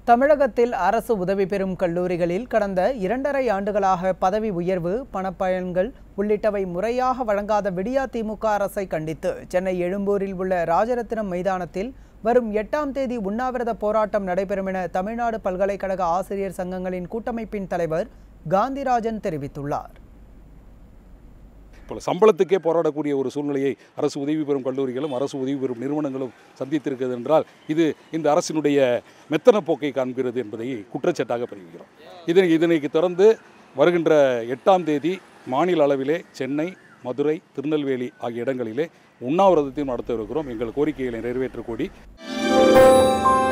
தமிழகத்தில் அரசு உதவி பெறும் கல்லூரிகளில் கடந்த இரண்டரை ஆண்டுகளாக பதவி உயர்வு பணப்பயன்கள் உள்ளிட்டவை முறையாக வழங்காத விடியா திமுக அரசை கண்டித்து சென்னை எழும்பூரில் உள்ள ராஜரத்தினம் மைதானத்தில் வரும் எட்டாம் தேதி உண்ணாவிரத போராட்டம் நடைபெறும் என தமிழ்நாடு பல்கலைக்கழக ஆசிரியர் சங்கங்களின் கூட்டமைப்பின் தலைவர் காந்திராஜன் தெரிவித்துள்ளார் இப்போ சம்பளத்துக்கே போராடக்கூடிய ஒரு சூழ்நிலையை அரசு உதவி பெறும் கல்லூரிகளும் அரசு உதவி பெறும் நிறுவனங்களும் சந்தித்திருக்கிறது என்றால் இது இந்த அரசினுடைய மெத்தன போக்கை காண்கிறது என்பதை குற்றச்சாட்டாக பதிவுகிறோம் இதனை இதனைக்கு தொடர்ந்து வருகின்ற எட்டாம் தேதி மாநில அளவிலே சென்னை மதுரை திருநெல்வேலி ஆகிய இடங்களிலே உண்ணாவிரதத்தையும் நடத்த இருக்கிறோம் எங்கள் கோரிக்கைகளை நிறைவேற்றக் கோரி